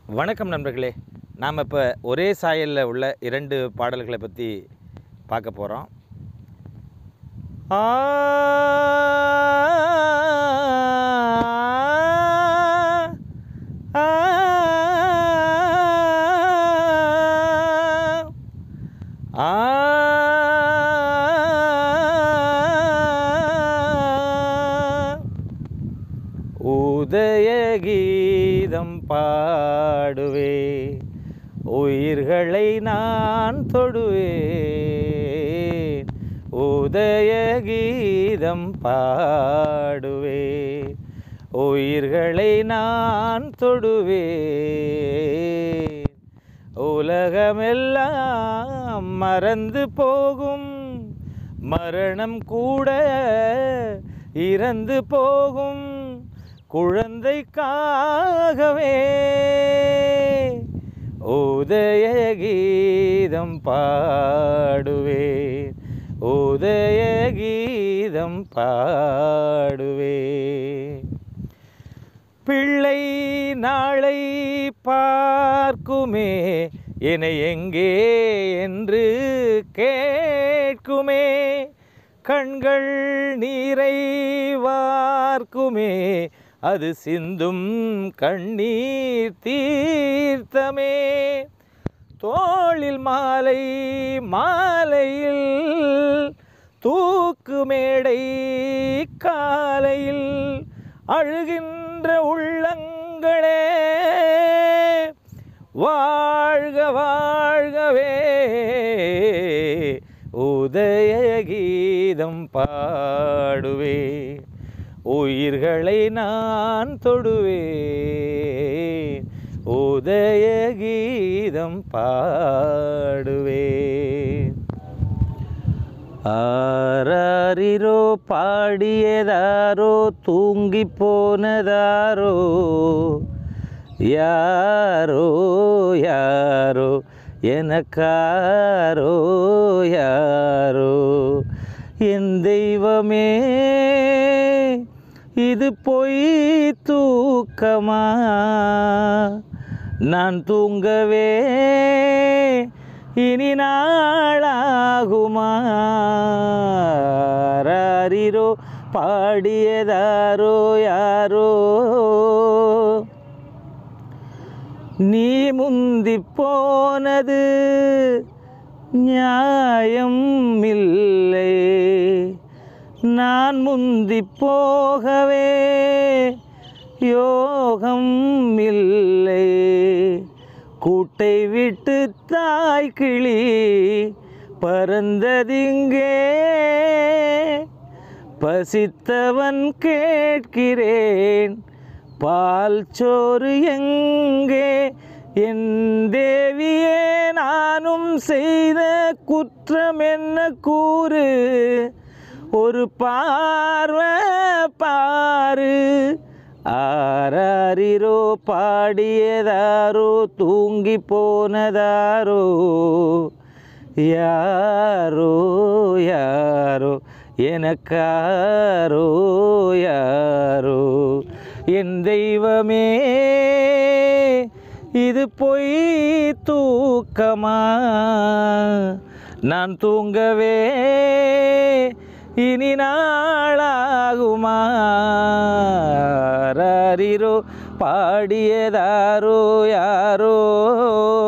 வணக்கம் நண்பர்களே நாம் இப்போ ஒரே சாயலில் உள்ள இரண்டு பாடல்களை பற்றி பார்க்க போகிறோம் ஆ ஆ, ஆ, உதய கீதம் பாடுவே உயிர்களை நான் தொடுவேன் உதய கீதம் பாடுவே உயிர்களை நான் தொடுவேன் உலகமெல்லாம் மறந்து போகும் மரணம் கூட இறந்து போகும் குழந்தைக்காகவே உதய கீதம் பாடுவேன் உதய கீதம் பாடுவேன் பிள்ளை நாளை பார்க்குமே என எங்கே என்று கேட்குமே கண்கள் நீரை வார்க்குமே அது சிந்தும் கண்ணீர் தீர்த்தமே தோளில் மாலை மாலையில் தூக்கு மேடை காலையில் அழுகின்ற உள்ளங்களே வாழ்க வாழ்கவே உதய கீதம் பாடுவே உயிர்களை நான் தொடுவேன் உதய கீதம் பாடுவேன் ஆராரிரோ பாடியதாரோ தூங்கி போனதாரோ யாரோ யாரோ எனக்காரோ யாரோ என் தெய்வமே இது பொய் தூக்கமா நான் தூங்கவே இனி நாளாகுமாரிரோ பாடியதாரோ யாரோ நீ முந்தி போனது நியாயம் இல்லை நான் முந்தி போகவே யோகம் இல்லை கூட்டை விட்டு தாய் கிளி பறந்ததிங்கே பசித்தவன் கேட்கிறேன் பால் சோறு எங்கே என் தேவியே நானும் செய்த குற்றம் என்ன கூறு ஒரு பார்வை பாரு ஆராரிரோ பாடியதாரோ தூங்கி போனதாரோ யாரோ யாரோ எனக்காரோ யாரோ என் தெய்வமே இது பொய் தூக்கமா நான் தூங்கவே இனி நாளாகுமாரிரோ பாடியதாரோ யாரோ